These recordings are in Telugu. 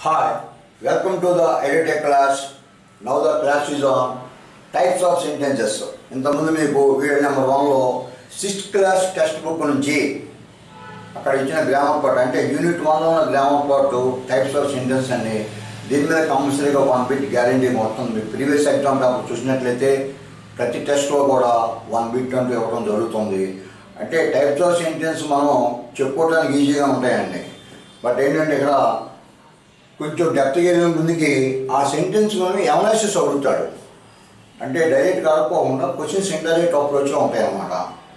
Hi, welcome to the EduTech class. Now the class is on types of sentences. ఇంతకుముందు మీకు వీడియో నెంబర్ వన్లో సిక్స్త్ క్లాస్ టెక్స్ట్ బుక్ నుంచి అక్కడ ఇచ్చిన గ్రామర్ పార్ట్ అంటే యూనిట్ వన్లో ఉన్న grammar part types of sentence అండి దీని మీద కంపల్సరీగా వన్ బిట్ గ్యారంటీ మొత్తం మీరు ప్రీవియస్ ఎగ్జామ్ పేపర్ చూసినట్లయితే ప్రతి టెస్ట్లో కూడా వన్ బిట్ అంటూ ఇవ్వడం జరుగుతుంది అంటే టైప్స్ ఆఫ్ సెంటెన్స్ మనం చెప్పుకోవడానికి ఈజీగా ఉంటాయండి బట్ ఏంటంటే ఇక్కడ కొంచెం డెప్త్గా వెళ్ళిన ముందుకి ఆ సెంటెన్స్ మనం ఎమనాసిస్ అడుగుతాడు అంటే డైరెక్ట్ కాకపోకుండా క్వశ్చన్స్ ఇండైరెక్ట్ అప్రోచ్లో ఉంటాయి అన్నమాట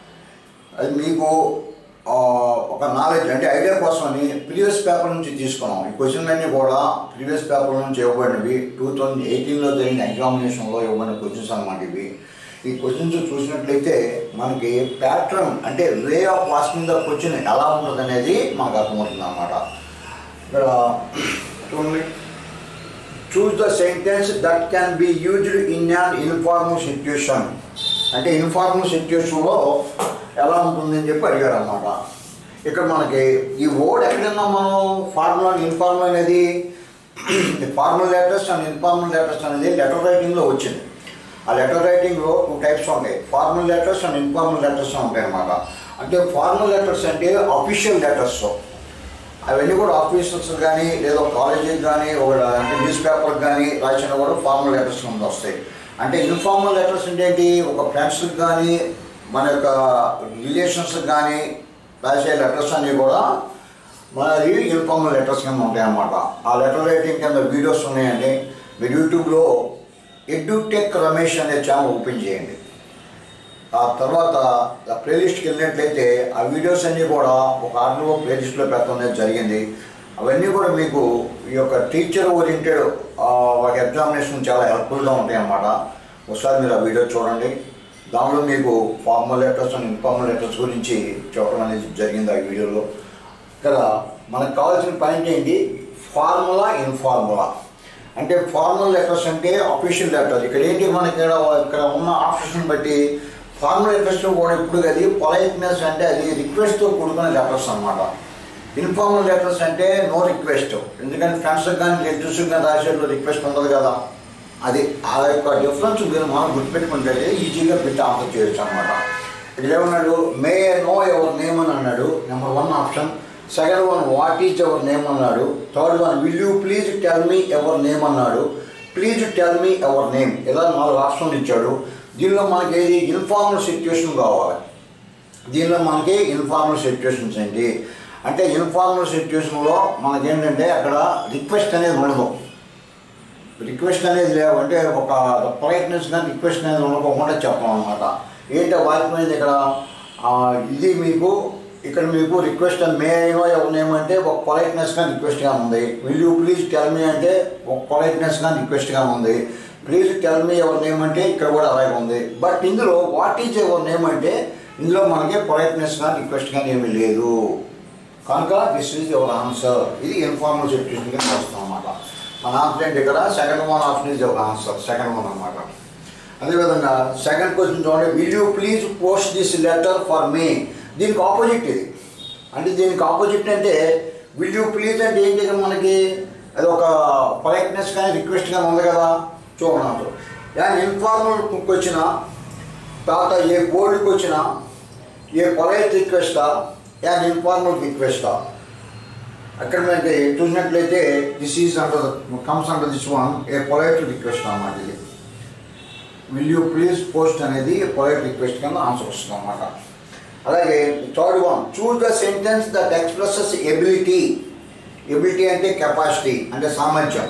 అది మీకు ఆ, ఒక నాలెడ్జ్ అంటే ఐడియా కోసమని ప్రీవియస్ పేపర్ నుంచి తీసుకున్నాం ఈ క్వశ్చన్ అన్నీ కూడా ప్రీవియస్ పేపర్ నుంచి ఇవ్వబడినవి టూ థౌజండ్ ఎయిటీన్లో జరిగిన ఎగ్జామినేషన్లో ఇవ్వబడిన క్వశ్చన్స్ అన్నమాట ఇవి ఈ క్వశ్చన్స్ చూసినట్లయితే మనకి ప్యాటర్న్ అంటే way of asking the question ఎలా ఉంటుంది అనేది మనకు అర్థమవుతుంది అన్నమాట ఇక్కడ చూడండి choose the sentence that can be used in an informal situation అంటే ఇన్ఫార్మల్ సిచ్యుయేషన్లో ఎలా ఉంటుంది అని చెప్పి అడిగారు అనమాట ఇక్కడ మనకి ఈ వర్డ్ ఎక్కడన్నా మనం ఫార్ములా ఇన్ఫార్మల్ అనేది formal letters and informal letters అనేది లెటర్ రైటింగ్లో వచ్చింది ఆ లెటర్ రైటింగ్లో టూ టైప్స్ ఉంటాయి formal letters and informal letters ఉంటాయి అన్నమాట అంటే ఫార్మల్ లెటర్స్ అంటే అఫీషియల్ లెటర్స్ అవన్నీ కూడా ఆఫీసర్స్ కానీ లేదా కాలేజీకి కానీ ఒక అంటే న్యూస్ పేపర్కి కానీ రాసిన కూడా ఫార్మల్ లెటర్స్ నుండి వస్తాయి అంటే ఇన్ఫార్మల్ లెటర్స్ అంటే ఏంటి ఒక ఫ్రెండ్స్కి కానీ మన యొక్క రిలేషన్స్కి కానీ రాసే లెటర్స్ అన్నీ కూడా మనది ఇన్ఫార్మల్ లెటర్స్ కింద ఉంటాయి అన్నమాట ఆ లెటర్ రైటింగ్ కింద వీడియోస్ ఉన్నాయండి మీరు యూట్యూబ్లో ఎడ్యుటెక్ రమేష్ అనే ఛానల్ ఓపెన్ చేయండి ఆ తర్వాత ఆ ప్లేలిస్ట్కి వెళ్ళినట్లయితే ఆ వీడియోస్ అన్నీ కూడా ఒక ఆర్డర్లో ప్లేలిస్ట్లో పెట్టడం అనేది జరిగింది అవన్నీ కూడా మీకు ఈ యొక్క టీచర్ ఓరియంటెడ్ ఒక ఎగ్జామినేషన్ చాలా హెల్ప్ఫుల్గా ఉంటాయి అన్నమాట ఒకసారి మీరు ఆ వీడియో చూడండి దానిలో మీకు formal letters and informal letters గురించి చెప్పడం అనేది జరిగింది ఆ వీడియోలో ఇక్కడ మనకు కావాల్సిన పాయింట్ ఏంటి ఫార్ములా ఇన్ఫార్ములా అంటే ఫార్మల్ లెటర్స్ అంటే అఫీషియల్ లెటర్ ఇక్కడ ఏంటి మనకి ఇక్కడ ఇక్కడ ఉన్న ఆప్షన్ బట్టి ఫార్మల్ లెటర్స్ కూడా ఇప్పుడు అది పొలైట్నెస్ అంటే అది రిక్వెస్ట్తో కూడుకున్న లెటర్స్ అనమాట ఇన్ఫార్మల్ లెటర్స్ అంటే నో రిక్వెస్ట్ ఎందుకంటే ఫ్రెండ్స్కి కానీ రిలేటివ్స్కి కానీ రాసేట్లో రిక్వెస్ట్ ఉండదు కదా అది ఆ యొక్క డిఫరెన్స్ మీరు మనం గుర్తుపెట్టుకుంటే ఈజీగా పెట్టి ఆన్సర్ చేయొచ్చు అనమాట ఇక్కడ ఏమన్నాడు మే నో ఎవర్ నేమ్ అని అన్నాడు number one option second one what is your name అన్నాడు third one will you please tell me your name అన్నాడు please tell me your name ఇలా నాలుగు ఆప్షన్లు ఇచ్చాడు దీనిలో మనకి ఏది ఇన్ఫార్మల్ సిచ్యువేషన్ కావాలి దీనిలో మనకి ఇన్ఫార్మల్ సిచ్యువేషన్స్ ఏంటి అంటే ఇన్ఫార్మల్ సిచ్యువేషన్లో మనకేంటంటే అక్కడ రిక్వెస్ట్ అనేది ఉండదు రిక్వెస్ట్ అనేది లేవు అంటే ఒక పొలైట్నెస్ కానీ రిక్వెస్ట్ అనేది ఉండకోకుండా చెప్పాం అనమాట ఏంటో వాక్యం అనేది ఇక్కడ ఆ, ఇది మీకు ఇక్కడ మీకు రిక్వెస్ట్ అని మే అయినో ఎవరినేమంటే ఒక పొలైట్నెస్గా రిక్వెస్ట్గా ఉంది will you please tell me అంటే ఒక పొలైట్నెస్గా రిక్వెస్ట్గా ఉంది ప్లీజ్ టెల్ మీ ఎవరి నేమ్ అంటే ఇక్కడ కూడా అలాగే ఉంది బట్ ఇందులో వాట్ ఈజ్ ఎవరి నేమ్ అంటే ఇందులో మనకి పొలైట్నెస్గా రిక్వెస్ట్గా ఏమీ లేదు కనుక దిస్ ఈజ్ యువర్ ఆన్సర్ ఇది ఇన్ఫార్మల్ సిచ్యువేషన్ కింద వస్తాం అన్నమాట మన ఆన్సర్ ఏంటి ఇక్కడ second one option is your answer second one అనమాట అదేవిధంగా సెకండ్ క్వశ్చన్ చూడండి will you please post this letter for me దీనికి ఆపోజిట్ ఇది అంటే దీనికి ఆపోజిట్ అంటే విల్ యూ ప్లీజ్ అంటే ఏంటి ఇక్కడ మనకి అది ఒక పొలైట్నెస్ కానీ రిక్వెస్ట్ కానీ ఉంది కదా చూడండి యాన్ ఇన్ఫార్మల్కి వచ్చిన తర్వాత ఏ బోర్డుకి వచ్చినా ఏ పొలైట్ రిక్వెస్టా యాన్ ఇన్ఫార్మల్ రిక్వెస్టా అక్కడ మనకి చూసినట్లయితే this is under comes under this one a polite request అన్నమాట ఇది విల్ యూ ప్లీజ్ పోస్ట్ అనేది పొలైట్ రిక్వెస్ట్ కింద ఆన్సర్ వస్తుంది అన్నమాట అలాగే third one choose the sentence that expresses ability ability అంటే కెపాసిటీ అంటే సామర్థ్యం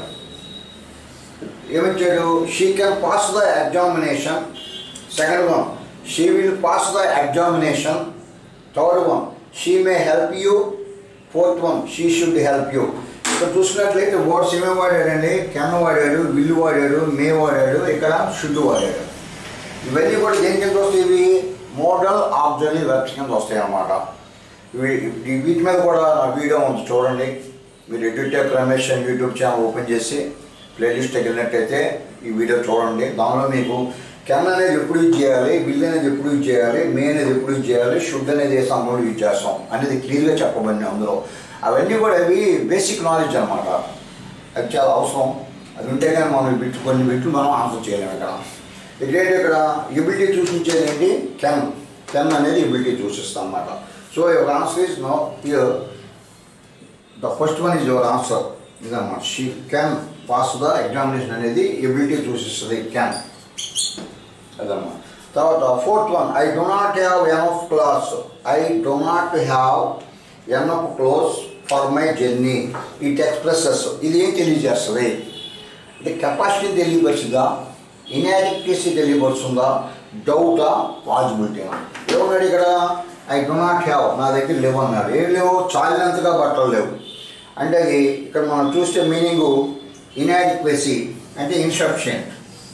ఏమిచ్చాడు she can pass the examination second one she will pass the examination third one she may help you fourth one she should help you ఇక్కడ చూసినట్లయితే వర్డ్స్ ఏమేమి వాడాడండి కెన్ వాడాడు విల్ వాడాడు మే వాడాడు ఇక్కడ షుడ్ వాడాడు ఇవన్నీ కూడా దేని కింద వస్తాయి ఇవి మోడల్ ఆబ్జర్వ్ వెబ్స్ కింద వస్తాయి అన్నమాట ఇవి ఈ వీటి మీద కూడా నా వీడియో ఉంది చూడండి మీరు ఎడ్యుటెక్ రమేష్ అని యూట్యూబ్ ఛానల్ ఓపెన్ చేసి ప్లేలిస్ట్కి వెళ్ళినట్టయితే ఈ వీడియో చూడండి దానిలో మీకు కెన్ అనేది ఎప్పుడు యూజ్ చేయాలి విల్ అనేది ఎప్పుడు యూజ్ చేయాలి మే అనేది ఎప్పుడు యూజ్ చేయాలి షుడ్ అనేది ఏ సమయంలో యూజ్ చేస్తాం అనేది క్లియర్గా చెప్పబడింది అందులో అవన్నీ కూడా అవి బేసిక్ నాలెడ్జ్ అనమాట అది చాలా అవసరం అది ఉంటే కానీ మనం బిట్లు కొన్ని బిట్లు మనం ఆన్సర్ చేయలేము ఇక్కడ ఇదేంటి ఇక్కడ ఎబిలిటీ చూసించేది ఏంటి కెన్ కెన్ అనేది ఎబిలిటీ చూసిస్తాం అన్నమాట so your answer is no here the first one is your answer ఇదన్నమాట she can pass the examination అనేది ఎబిలిటీ చూసిస్తుంది క్యాన్ అదన్నమాట తర్వాత fourth one I do not have enough class I do not have enough clothes for my journey it expresses ఇది ఏం తెలియజేస్తుంది అంటే కెపాసిటీ తెలియపరిచిందా ఇన్యాడిక్టసీ తెలియపరుస్తుందా డౌటా పాజిబిలిటీనా ఏమన్నాడు ఇక్కడ ఐ డో నాట్ హ్యావ్ నా దగ్గర లేవు అన్నాడు ఏం లేవు చాలినంతగా బట్టలు లేవు అంటే అది ఇక్కడ మనం చూస్తే మీనింగు ఇన్యాడిక్వసీ అంటే ఇన్సఫిషియంట్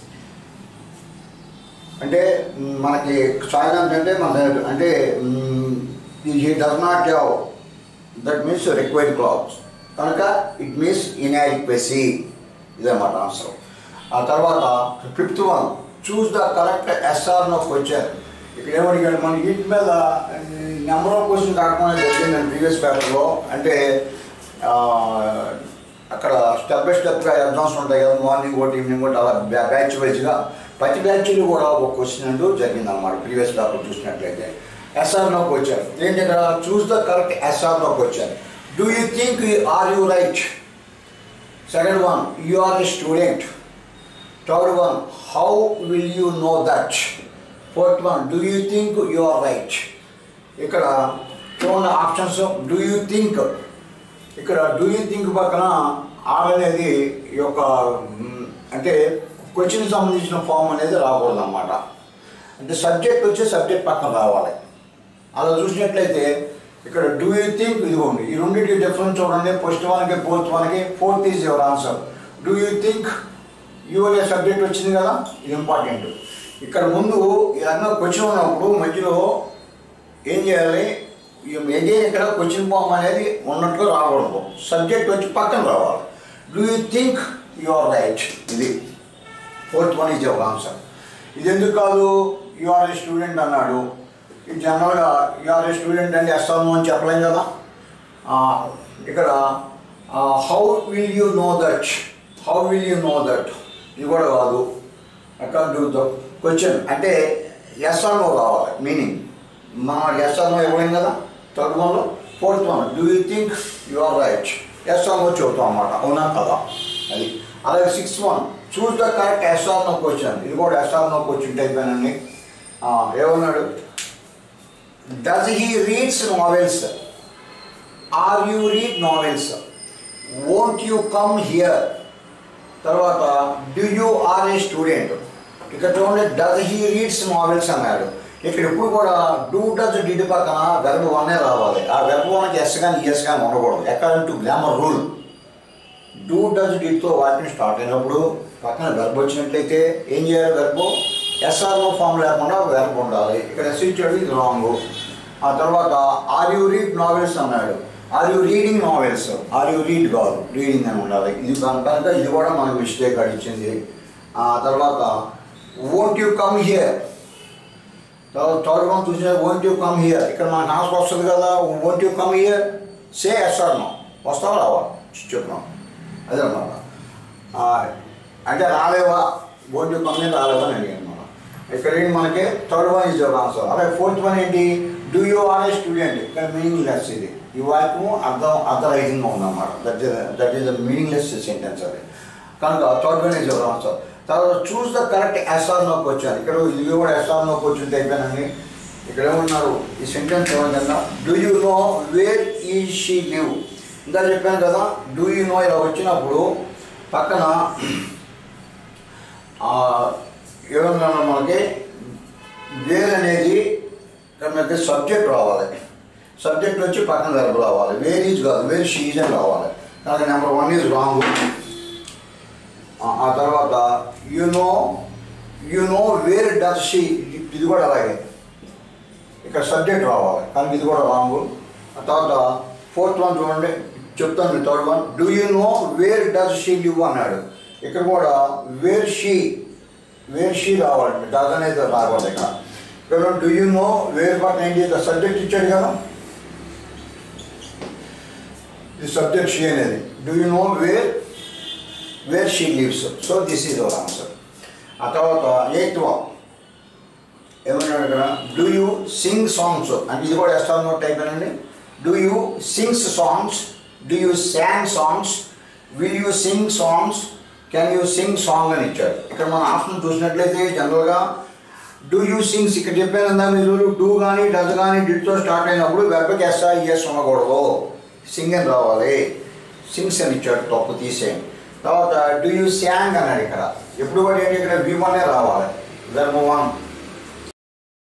అంటే మ్, మనకి చాలినంత అంటే మన అంటే he does not have that means required clothes కనుక ఇట్ మీన్స్ ఇన్యాడిక్వసీ ఇదన్నమాట ఆన్సర్ ఆ తర్వాత fifth one choose the correct yes or no question ఇక్కడ ఏమడిగాడు మన ఇంటి మీద నెంబర్ ఆఫ్ క్వశ్చన్ కాకుండా జరిగింది నేను ప్రీవియస్ పేపర్లో అంటే ఆ, అక్కడ స్టెప్ బై స్టెప్గా ఎగ్జామ్స్ ఉంటాయి కదా మార్నింగ్ ఒకటి ఈవినింగ్ ఒకటి అలా బ్యా- బ్యాచ్ వైజ్గా ప్రతి బ్యాచ్లో కూడా ఒక క్వశ్చన్ అంటూ జరిగిందన్నమాట ప్రీవియస్ పేపర్ చూసినట్లయితే ఎస్ఆర్ నో క్వశ్చన్ ఏంటి ఇక్కడ choose the correct yes or no question do you think are you right second one you are a student third one how will you know that fourth one do you think you are right ఇక్కడ చూడండి ఆప్షన్స్ డూ యూ థింక్ ఇక్కడ డూ యూ థింక్ పక్కన ఆర్ అనేది ఈ యొక్క మ్, అంటే క్వశ్చన్ సంబంధించిన ఫామ్ అనేది రాకూడదు అనమాట అంటే సబ్జెక్ట్ వచ్చి సబ్జెక్ట్ పక్కన రావాలి అలా చూసినట్లయితే ఇక్కడ డూ యూ థింక్ ఇదిగోండి ఈ రెండింటి డిఫరెన్స్ చూడండి ఫస్ట్ వన్కి ఫోర్త్ వన్కి fourth is your answer do you think you అనే సబ్జెక్ట్ వచ్చింది కదా ఇది ఇంపార్టెంట్ ఇక్కడ ముందు ఈ రకంగా క్వశ్చన్ ఉన్నప్పుడు మధ్యలో ఏం చేయాలి ఎగైన్ ఇక్కడ క్వశ్చన్ ఫామ్ అనేది ఉన్నట్టుగా రాకూడదు సబ్జెక్ట్ వచ్చి పక్కన రావాలి do you think you are right ఇది fourth one is your answer ఇది ఎందుకు కాదు యు ఆర్ ఏ స్టూడెంట్ అన్నాడు ఇది జనరల్గా యు ఆర్ ఏ స్టూడెంట్ అంటే ఎస్తాము అని చెప్పలేం కదా ఆ, ఇక్కడ how will you know that how will you know that ఇది కూడా కాదు అక్కడ డూ ద క్వశ్చన్ అంటే ఎస్ ఆర్ నో రావాలి మీనింగ్ మన ఎస్ ఆర్ నో ఇవ్వలేం కదా థర్డ్ వన్లో fourth one do you think you are right yes or no చెబుతాం అన్నమాట అవునా కదా అది అలాగే six one choose the correct yes or no question ఇది కూడా yes or no question type అండి ఏమన్నాడు does he reads novels are you read novels won't you come here తర్వాత do you are a student ఇక్కడ చూడండి డస్ హీ రీడ్స్ నావెల్స్ అన్నాడు ఇక్కడ ఎప్పుడు కూడా డూ డస్ డిడ్ పక్కన వెర్బ్ వన్నే రావాలి ఆ వెర్బ్ వన్కి ఎస్ కానీ ఎస్ కానీ ఉండకూడదు according to grammar rule do does డిడ్తో వాటిని స్టార్ట్ అయినప్పుడు పక్కన వెర్బ్ వచ్చినట్లయితే ఏం చేయాలి వెర్బ్ ఎస్ఆర్ఓ ఫామ్ లేకుండా వెర్బ్ ఉండాలి ఇక్కడ ఎస్ ఇచ్చాడు ఇది రాంగ్ ఆ తర్వాత ఆర్ యూ రీడ్ నావెల్స్ అన్నాడు are you reading novels are you read కాదు రీడింగ్ అని ఉండాలి ఇది కనుక కనుక ఇది కూడా మనకు మిస్టేక్ అడిచింది ఆ తర్వాత వోంట్ యూ కమ్ హియర్ తర్వాత థర్డ్ వన్ చూసిన వోంట్ యూ కమ్ హియర్ ఇక్కడ మనకు ఆన్సర్ వస్తుంది కదా won't you come here say yes or no వస్తావా రావా చెప్తున్నాం అదే అన్నమాట ఆ, అంటే రాలేవా వోంట్ యూ కమ్ హియర్ రాలేవా అని అడిగాను మనం ఇక్కడ ఏంటి మనకి third one is your answer అలాగే ఫోర్త్ వన్ ఏంటి do you are a student ఇక్కడ మీనింగ్ లెస్ ఇది ఈ వాక్యం అర్థం అర్థరహితంగా ఉందన్నమాట that is that is the meaningless sentence అది కనుక third one is your answer తర్వాత చూస్ ద కరెక్ట్ ఎస్ఆర్ నోకి వచ్చాను ఇక్కడ ఇది కూడా ఎస్ఆర్ నోకి వచ్చింది అయిపోయానండి ఇక్కడ ఏమన్నారు ఈ సెంటెన్స్ ఏమైందన్నా డూ యూ నో వేర్ ఈ షీ లివ్ ఇంకా చెప్పాను కదా డూ యూ నో ఇలా వచ్చినప్పుడు పక్కన ఆ, ఏమన్నా మనకి వేర్ అనేది ఇక్కడ మనకి సబ్జెక్ట్ రావాలి సబ్జెక్ట్ వచ్చి పక్కన వెరబు రావాలి వేర్ ఈజ్ కాదు వేర్ షీజ్ అని రావాలి కనుక నెంబర్ వన్ ఈజ్ రాంగ్ ఆ తర్వాత you know you know where does she ఇది కూడా అలాగే ఇక్కడ సబ్జెక్ట్ రావాలి కానీ ఇది కూడా రాంగ్ ఆ తర్వాత ఫోర్త్ వన్ చూడండి చెప్తాను third one do you know where does she live అన్నాడు ఇక్కడ కూడా వేర్ షీ వేర్ షీ రావాలి డస్ అనేది రావాలి ఇక్కడ ఇక్కడ డూ యూ నో వేర్ పక్కన ఏంటి సబ్జెక్ట్ ఇచ్చాడు కదా ఇది సబ్జెక్ట్ షీ అనేది do you know where where she lives so this is our answer ఆ తర్వాత ఎయిత్ వన్ ఏమన్నాడు ఇక్కడ డూ యూ సింగ్ సాంగ్స్ అంటే ఇది కూడా ఎస్టార్ నోట్ అయిపోయినండి do you sings songs do you sang songs will you sing songs can you sing song అని ఇచ్చాడు ఇక్కడ మన ఆప్షన్ చూసినట్లయితే జనరల్గా డూ యూ సింగ్స్ ఇక్కడ చెప్పాను మీరు డూ కానీ డజ్ కానీ డిడ్తో స్టార్ట్ అయినప్పుడు వెబ్బకి ఎస్ఆ ఇఎస్ ఉండకూడదు సింగ్ అని రావాలి సింగ్స్ అని ఇచ్చాడు తప్పు తీసేయండి తర్వాత డూ యూ శాంగ్ అన్నాడు ఇక్కడ ఎప్పుడు కూడా ఏంటి ఇక్కడ వి వన్నే రావాలి ధర్మ వన్